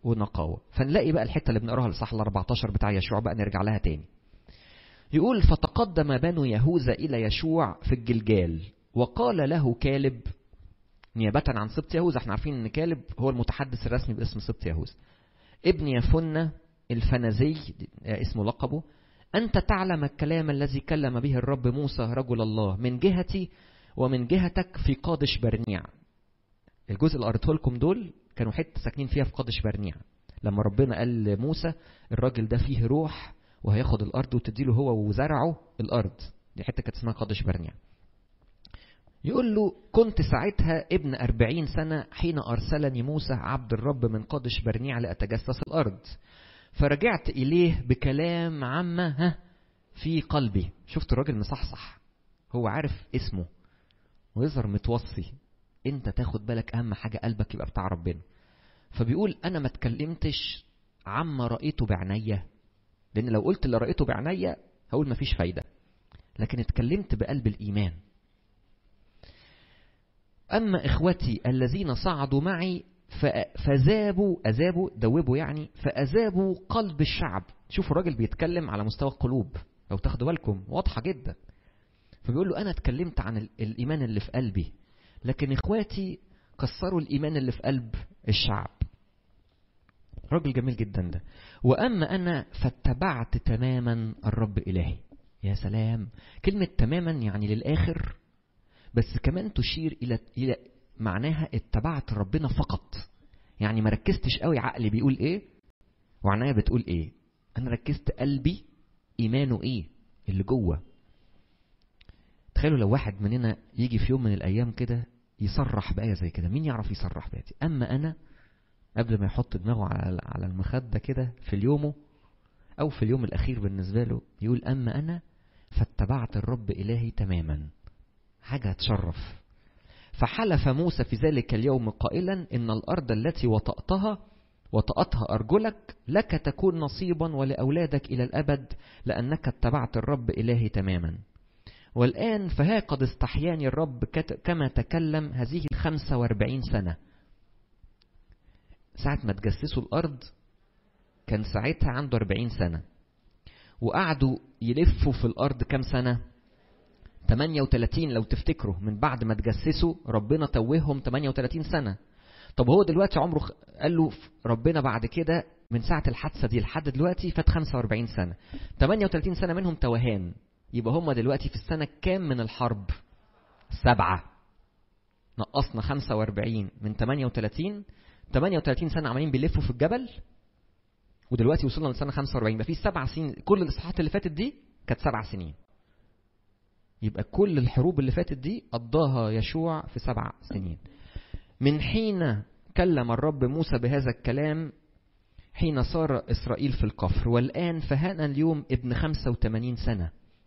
ونقاوة فنلاقي بقى الحتة اللي بنقراها الصح ال 14 بتاع يشوع بقى نرجع لها تاني يقول فتقدم بنو يهوذا إلى يشوع في الجلجال وقال له كالب نيابة عن سبط يهوذا احنا عارفين ان كالب هو المتحدث الرسمي باسم سبط يهوذا ابن يفنة الفنزي اسمه لقبه أنت تعلم الكلام الذي كلم به الرب موسى رجل الله من جهتي ومن جهتك في قادش برنيع الجزء اللي قريته لكم دول كانوا حته ساكنين فيها في قادش برنيع لما ربنا قال لموسى الراجل ده فيه روح وهياخد الارض وتديله هو وزرعه الارض دي حته كانت اسمها قادش برنيع يقول له كنت ساعتها ابن أربعين سنة حين أرسلني موسى عبد الرب من قادش برنيع لأتجسس الأرض فرجعت إليه بكلام عامة ها في قلبي شفت الراجل مصحصح هو عارف اسمه ويظهر متوصي انت تاخد بالك اهم حاجه قلبك يبقى بتاع ربنا فبيقول انا ما اتكلمتش عما رايته بعينيا لان لو قلت اللي رايته بعينيا هقول مفيش فايده لكن اتكلمت بقلب الايمان اما اخوتي الذين صعدوا معي فذابوا اذابوا دوبوا يعني فاذابوا قلب الشعب شوفوا الراجل بيتكلم على مستوى القلوب لو تاخدوا بالكم واضحه جدا فبيقول له انا اتكلمت عن الايمان اللي في قلبي لكن اخواتي كسروا الايمان اللي في قلب الشعب راجل جميل جدا ده واما انا فاتبعت تماما الرب الهي يا سلام كلمه تماما يعني للاخر بس كمان تشير الى الى معناها اتبعت ربنا فقط يعني ما ركزتش قوي عقلي بيقول ايه وعناية بتقول ايه انا ركزت قلبي ايمانه ايه اللي جوه تخيلوا لو واحد مننا يجي في يوم من الايام كده يصرح بآية زي كده مين يعرف يصرح بآية دي أما أنا قبل ما يحط دماغه على على المخدة كده في اليومه أو في اليوم الأخير بالنسبة له يقول أما أنا فاتبعت الرب إلهي تماما حاجة تشرف فحلف موسى في ذلك اليوم قائلا إن الأرض التي وطأتها وطأتها أرجلك لك تكون نصيبا ولأولادك إلى الأبد لأنك اتبعت الرب إلهي تماما والآن فها قد استحياني الرب كما تكلم هذه الخمسة واربعين سنة ساعة ما تجسسوا الأرض كان ساعتها عنده أربعين سنة وقعدوا يلفوا في الأرض كم سنة 38 لو تفتكروا من بعد ما تجسسوا ربنا توههم 38 سنة طب هو دلوقتي عمره قال له ربنا بعد كده من ساعة الحادثة دي لحد دلوقتي فات 45 سنة 38 سنة منهم توهان يبقى هم دلوقتي في السنة كام من الحرب؟ سبعة. نقصنا 45 من 38 38 سنة عمالين بيلفوا في الجبل ودلوقتي وصلنا لسنة 45 يبقى في سبع سنين كل الإصحاحات اللي فاتت دي كانت سبع سنين. يبقى كل الحروب اللي فاتت دي قضاها يشوع في سبع سنين. من حين كلم الرب موسى بهذا الكلام حين صار إسرائيل في الكفر والآن فهان اليوم ابن 85 سنة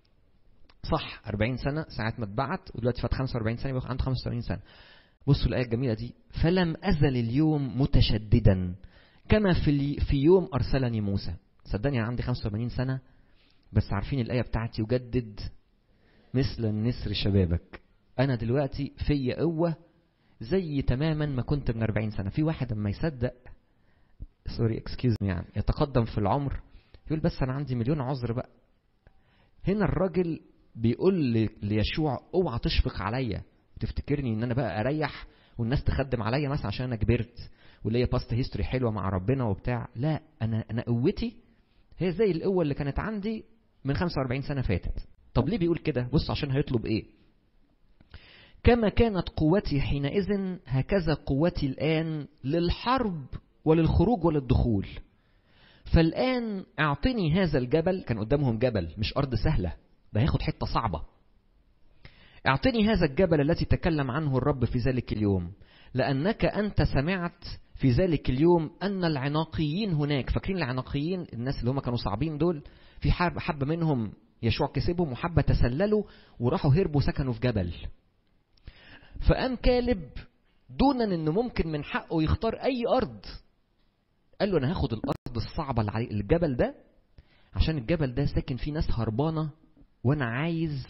صح 40 سنة ساعة ما اتبعت ودلوقتي فات 45 سنة يبقى عنده 85 سنة بصوا الآية الجميلة دي فلم أزل اليوم متشددا كما في في يوم أرسلني موسى صدقني أنا عندي 85 سنة بس عارفين الآية بتاعتي يجدد مثل النسر شبابك أنا دلوقتي في قوة زي تماما ما كنت من 40 سنة في واحد اما يصدق سوري اكسكيوز مي يعني يتقدم في العمر يقول بس أنا عندي مليون عذر بقى هنا الراجل بيقول ليشوع اوعى تشفق عليا وتفتكرني ان انا بقى اريح والناس تخدم عليا مثلا عشان انا كبرت وليا باست هيستوري حلوه مع ربنا وبتاع لا انا انا قوتي هي زي القوه اللي كانت عندي من 45 سنه فاتت طب ليه بيقول كده بص عشان هيطلب ايه كما كانت قوتي حينئذ هكذا قوتي الان للحرب وللخروج وللدخول فالان اعطني هذا الجبل كان قدامهم جبل مش ارض سهله ده هياخد حته صعبه اعطني هذا الجبل الذي تكلم عنه الرب في ذلك اليوم لانك انت سمعت في ذلك اليوم ان العناقيين هناك فاكرين العناقيين الناس اللي هم كانوا صعبين دول في حب حبه منهم يشوع كسبهم وحبه تسللوا وراحوا هربوا سكنوا في جبل فقام كالب دونا انه ممكن من حقه يختار اي ارض قال له انا هاخد الارض الصعبه اللي على الجبل ده عشان الجبل ده ساكن فيه ناس هربانه وانا عايز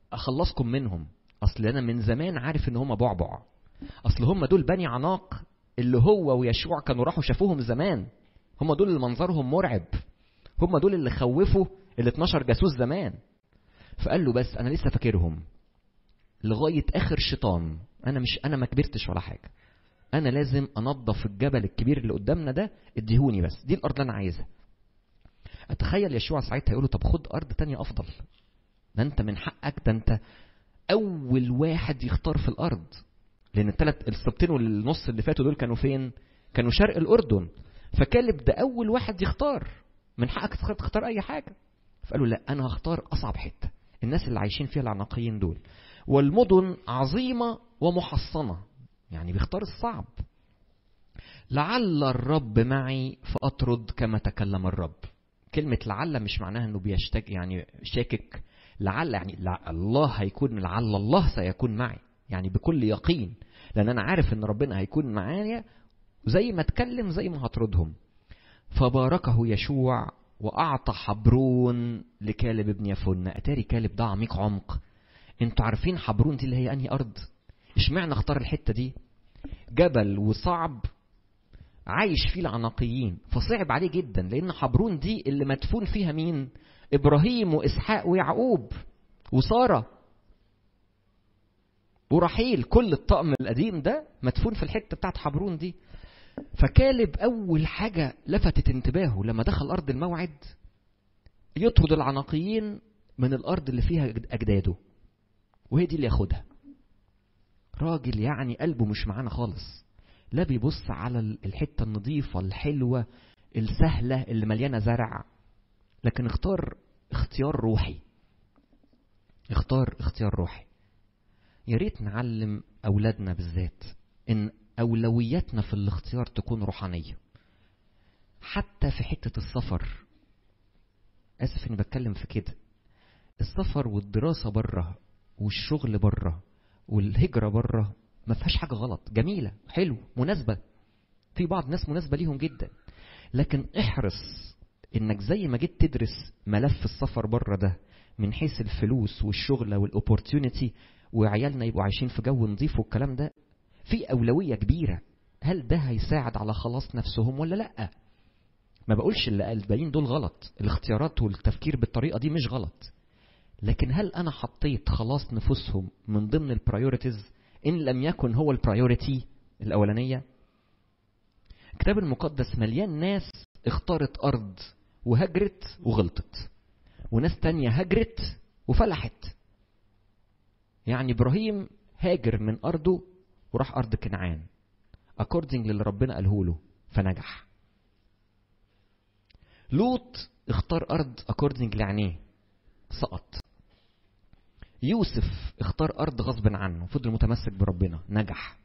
اخلصكم منهم اصل انا من زمان عارف ان هم بعبع اصل هم دول بني عناق اللي هو ويشوع كانوا راحوا شافوهم زمان هم دول اللي منظرهم مرعب هم دول اللي خوفوا ال 12 جاسوس زمان فقال له بس انا لسه فاكرهم لغايه اخر شيطان انا مش انا ما كبرتش ولا حاجه انا لازم انظف الجبل الكبير اللي قدامنا ده اديهوني بس دي الارض اللي انا عايزها اتخيل يشوع ساعتها يقول له طب خد ارض تانية افضل ده انت من حقك ده انت اول واحد يختار في الارض لان الثلاث السبتين والنص اللي فاتوا دول كانوا فين كانوا شرق الاردن فكالب ده اول واحد يختار من حقك تختار اي حاجه فقالوا لا انا هختار اصعب حته الناس اللي عايشين فيها العناقيين دول والمدن عظيمه ومحصنه يعني بيختار الصعب لعل الرب معي فاطرد كما تكلم الرب كلمة لعل مش معناها انه بيشتك يعني شاكك لعل يعني لا الله هيكون لعل الله سيكون معي يعني بكل يقين لان انا عارف ان ربنا هيكون معايا زي ما اتكلم زي ما هطردهم فباركه يشوع واعطى حبرون لكالب ابن يفن اتاري كالب ده عميق عمق انتوا عارفين حبرون دي اللي هي انهي ارض اشمعنى اختار الحته دي جبل وصعب عايش فيه العناقيين فصعب عليه جدا لان حبرون دي اللي مدفون فيها مين ابراهيم واسحاق ويعقوب وساره ورحيل كل الطقم القديم ده مدفون في الحته بتاعت حبرون دي فكالب اول حاجه لفتت انتباهه لما دخل ارض الموعد يطرد العناقيين من الارض اللي فيها اجداده وهي دي اللي ياخدها راجل يعني قلبه مش معانا خالص لا بيبص على الحته النظيفه الحلوه السهله اللي مليانه زرع لكن اختار اختيار روحي اختار اختيار روحي يا ريت نعلم اولادنا بالذات ان اولوياتنا في الاختيار تكون روحانيه حتى في حته السفر اسف اني بتكلم في كده السفر والدراسه بره والشغل بره والهجره بره ما فيهاش حاجه غلط جميله حلو مناسبه في بعض ناس مناسبه ليهم جدا لكن احرص انك زي ما جيت تدرس ملف السفر بره ده من حيث الفلوس والشغل والاوبورتيونيتي وعيالنا يبقوا عايشين في جو نظيف والكلام ده في اولويه كبيره هل ده هيساعد على خلاص نفسهم ولا لا ما بقولش اللي الباقيين دول غلط الاختيارات والتفكير بالطريقه دي مش غلط لكن هل انا حطيت خلاص نفوسهم من ضمن البرايورتيز ان لم يكن هو البرايورتي الاولانيه الكتاب المقدس مليان ناس اختارت ارض وهجرت وغلطت وناس تانية هجرت وفلحت يعني ابراهيم هاجر من ارضه وراح ارض كنعان اكوردنج للي ربنا قاله له فنجح لوط اختار ارض اكوردنج لعينيه سقط يوسف اختار ارض غصب عنه فضل متمسك بربنا نجح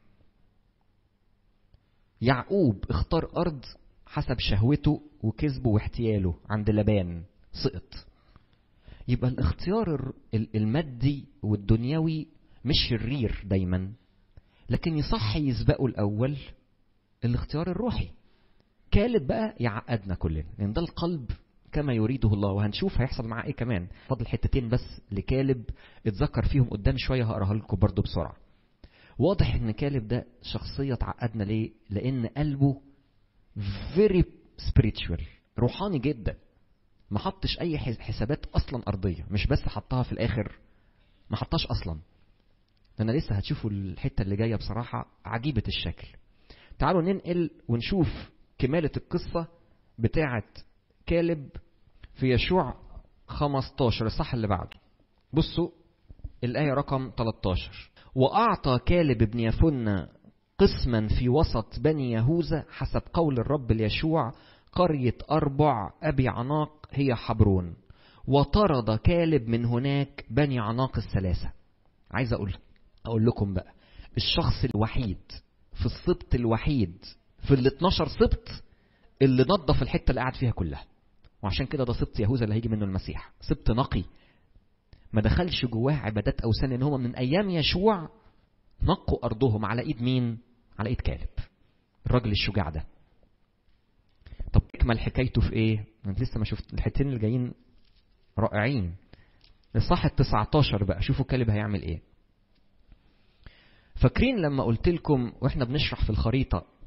يعقوب اختار ارض حسب شهوته وكذبه واحتياله عند لبان سقط يبقى الاختيار المادي والدنيوي مش شرير دايما لكن يصح يسبقه الاول الاختيار الروحي كالب بقى يعقدنا كلنا لان ده القلب كما يريده الله وهنشوف هيحصل معاه ايه كمان فاضل حتتين بس لكالب اتذكر فيهم قدام شويه هقراها لكم برضو بسرعه واضح ان كالب ده شخصيه تعقدنا ليه لان قلبه very spiritual روحاني جدا ما حطش اي حسابات اصلا ارضيه مش بس حطها في الاخر ما حطهاش اصلا انا لسه هتشوفوا الحته اللي جايه بصراحه عجيبه الشكل تعالوا ننقل ونشوف كماله القصه بتاعه كالب في يشوع 15 الصح اللي بعده بصوا الآية رقم 13 وأعطى كالب ابن يفن قسما في وسط بني يهوذا حسب قول الرب ليشوع قرية أربع أبي عناق هي حبرون وطرد كالب من هناك بني عناق الثلاثة عايز أقول أقول لكم بقى الشخص الوحيد في السبط الوحيد في ال 12 سبط اللي نظف الحتة اللي قاعد فيها كلها وعشان كده ده سبط يهوذا اللي هيجي منه المسيح سبط نقي ما دخلش جواه عبادات اوثان ان هم من ايام يشوع نقوا ارضهم على ايد مين على ايد كالب الراجل الشجاع ده طب تكمل حكايته في ايه انت لسه ما شفت الحتتين اللي جايين رائعين الصح ال 19 بقى شوفوا كالب هيعمل ايه فاكرين لما قلت لكم واحنا بنشرح في الخريطه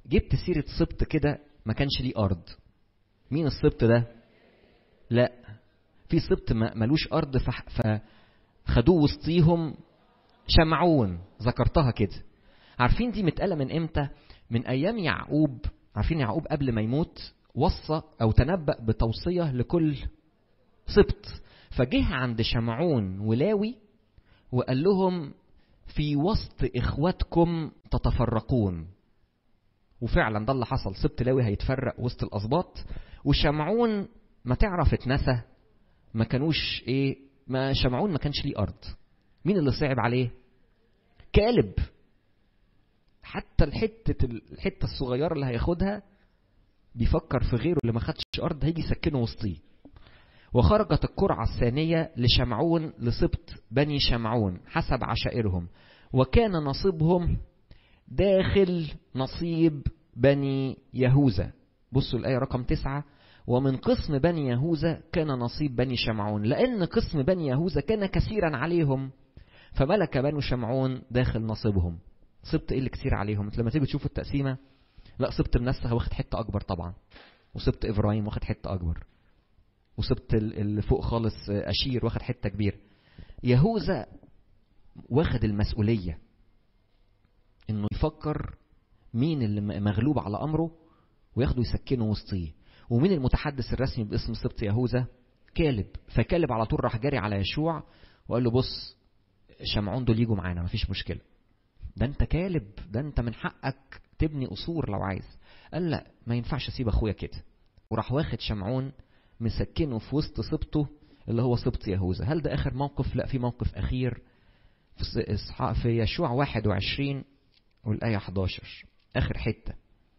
جبت سيرة سبط كده ما كانش ليه أرض مين السبط ده؟ لا في سبط ملوش أرض فخدوه وسطيهم شمعون ذكرتها كده عارفين دي متقالة من إمتى؟ من أيام يعقوب عارفين يعقوب قبل ما يموت وصى أو تنبأ بتوصية لكل سبط فجه عند شمعون ولاوي وقال لهم في وسط إخواتكم تتفرقون وفعلا ده اللي حصل سبط لاوي هيتفرق وسط الأسباط وشمعون ما تعرف اتنسى ما كانوش ايه ما شمعون ما كانش ليه أرض مين اللي صعب عليه كالب حتى الحتة الحتة الصغيرة اللي هياخدها بيفكر في غيره اللي ما خدش أرض هيجي يسكنه وسطيه وخرجت القرعة الثانية لشمعون لسبط بني شمعون حسب عشائرهم وكان نصيبهم داخل نصيب بني يهوذا بصوا الآية رقم تسعة ومن قسم بني يهوذا كان نصيب بني شمعون لأن قسم بني يهوذا كان كثيرا عليهم فملك بنو شمعون داخل نصيبهم سبط ايه اللي كتير عليهم لما تيجي تشوفوا التقسيمة لا سبط منسى واخد حتة أكبر طبعا وسبط إبراهيم واخد حتة أكبر وسبط اللي فوق خالص أشير واخد حتة كبيرة يهوذا واخد المسؤولية إنه يفكر مين اللي مغلوب على أمره وياخده يسكنه وسطيه ومين المتحدث الرسمي باسم سبط يهوذا كالب فكالب على طول راح جاري على يشوع وقال له بص شمعون دول يجوا معانا مفيش مشكلة ده انت كالب ده انت من حقك تبني قصور لو عايز قال لا ما ينفعش اسيب اخويا كده وراح واخد شمعون مسكنه في وسط سبطه اللي هو سبط يهوذا هل ده اخر موقف لا في موقف اخير في إصحاء في يشوع 21 والآية 11 آخر حتة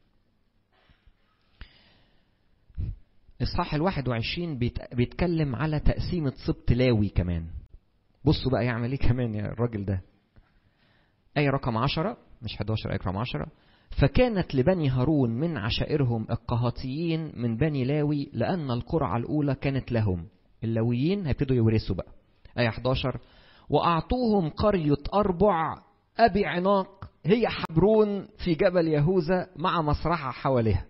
إصحاح ال 21 بيتكلم على تقسيمة سبط لاوي كمان بصوا بقى يعمل ايه كمان يا الراجل ده آية رقم 10 مش 11 آية رقم 10 فكانت لبني هارون من عشائرهم القهاتيين من بني لاوي لأن القرعة الأولى كانت لهم اللاويين هيبتدوا يورثوا بقى آية 11 وأعطوهم قرية أربع أبي عناق هي حبرون في جبل يهوذا مع مسرحها حواليها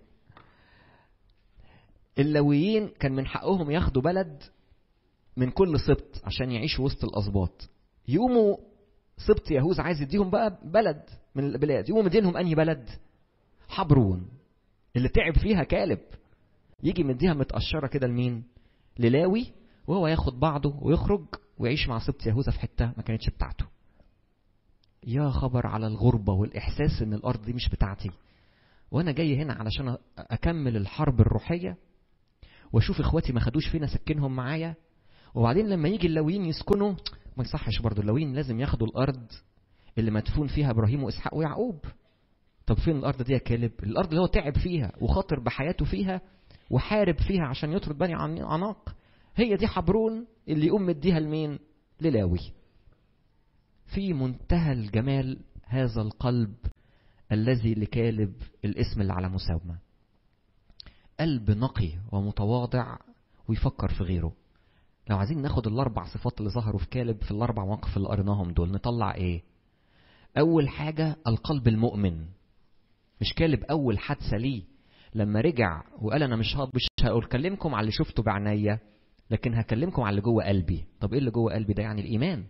اللاويين كان من حقهم ياخدوا بلد من كل سبط عشان يعيشوا وسط الأسباط يقوموا سبط يهوذا عايز يديهم بقى بلد من البلاد يقوموا مدينهم أنهي بلد حبرون اللي تعب فيها كالب يجي مديها متقشرة كده لمين للاوي وهو ياخد بعضه ويخرج ويعيش مع سبط يهوذا في حتة ما كانتش بتاعته يا خبر على الغربة والإحساس إن الأرض دي مش بتاعتي وأنا جاي هنا علشان أكمل الحرب الروحية وأشوف إخواتي ما خدوش فينا سكنهم معايا وبعدين لما يجي اللاويين يسكنوا ما يصحش برضه اللاويين لازم ياخدوا الأرض اللي مدفون فيها إبراهيم وإسحاق ويعقوب طب فين الأرض دي يا كالب الأرض اللي هو تعب فيها وخاطر بحياته فيها وحارب فيها عشان يطرد بني عناق هي دي حبرون اللي يقوم مديها لمين للاوي في منتهى الجمال هذا القلب الذي لكالب الاسم اللي على مساومة قلب نقي ومتواضع ويفكر في غيره لو عايزين ناخد الاربع صفات اللي ظهروا في كالب في الاربع مواقف اللي قريناهم دول نطلع ايه اول حاجة القلب المؤمن مش كالب اول حادثة ليه لما رجع وقال انا مش مش هكلمكم على اللي شفته بعينيا لكن هكلمكم على اللي جوه قلبي طب ايه اللي جوه قلبي ده يعني الايمان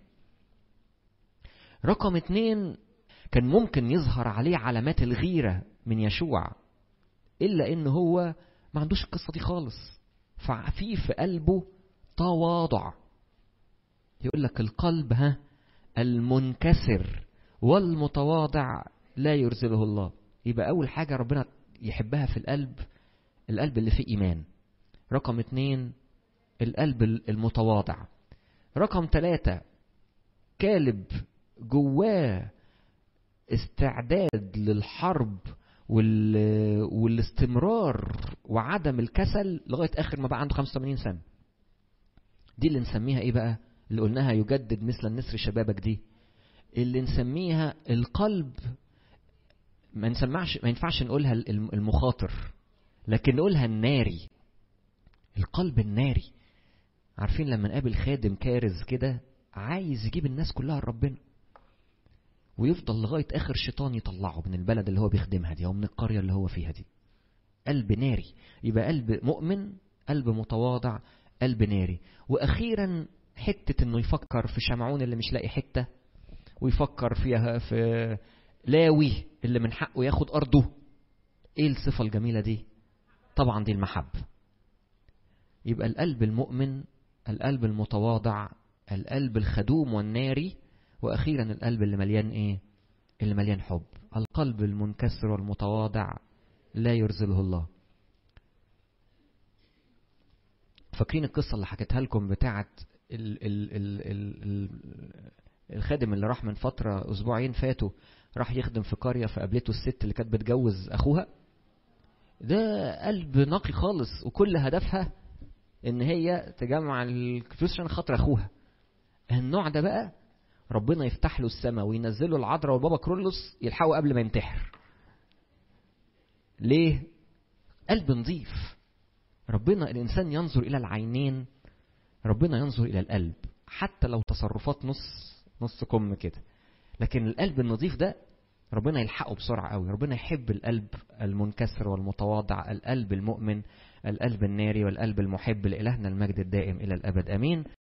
رقم اتنين كان ممكن يظهر عليه علامات الغيرة من يشوع إلا إن هو ما عندوش القصة دي خالص ففي في قلبه تواضع يقول لك القلب ها المنكسر والمتواضع لا يرسله الله يبقى أول حاجة ربنا يحبها في القلب القلب اللي فيه إيمان رقم اتنين القلب المتواضع رقم ثلاثة كالب جواه استعداد للحرب وال... والاستمرار وعدم الكسل لغاية آخر ما بقى عنده 85 سنة دي اللي نسميها ايه بقى اللي قلناها يجدد مثل النسر شبابك دي اللي نسميها القلب ما نسمعش ما ينفعش نقولها المخاطر لكن نقولها الناري القلب الناري عارفين لما نقابل خادم كارز كده عايز يجيب الناس كلها لربنا ويفضل لغاية آخر شيطان يطلعه من البلد اللي هو بيخدمها دي أو من القرية اللي هو فيها دي قلب ناري يبقى قلب مؤمن قلب متواضع قلب ناري وأخيرا حتة إنه يفكر في شمعون اللي مش لاقي حتة ويفكر فيها في لاوي اللي من حقه ياخد أرضه إيه الصفة الجميلة دي طبعا دي المحبة يبقى القلب المؤمن القلب المتواضع القلب الخدوم والناري واخيرا القلب اللي مليان ايه اللي مليان حب القلب المنكسر والمتواضع لا يرزله الله فاكرين القصة اللي حكيتها لكم بتاعة ال ال ال ال ال الخادم اللي راح من فترة أسبوعين فاتوا راح يخدم في قرية فقابلته الست اللي كانت بتجوز أخوها ده قلب نقي خالص وكل هدفها إن هي تجمع الفلوس عشان خاطر أخوها النوع ده بقى ربنا يفتح له السماء وينزله العذراء والبابا كرولوس يلحقوا قبل ما ينتحر ليه قلب نظيف ربنا الانسان ينظر الى العينين ربنا ينظر الى القلب حتى لو تصرفات نص نص كم كده لكن القلب النظيف ده ربنا يلحقه بسرعه قوي ربنا يحب القلب المنكسر والمتواضع القلب المؤمن القلب الناري والقلب المحب لإلهنا المجد الدائم إلى الأبد أمين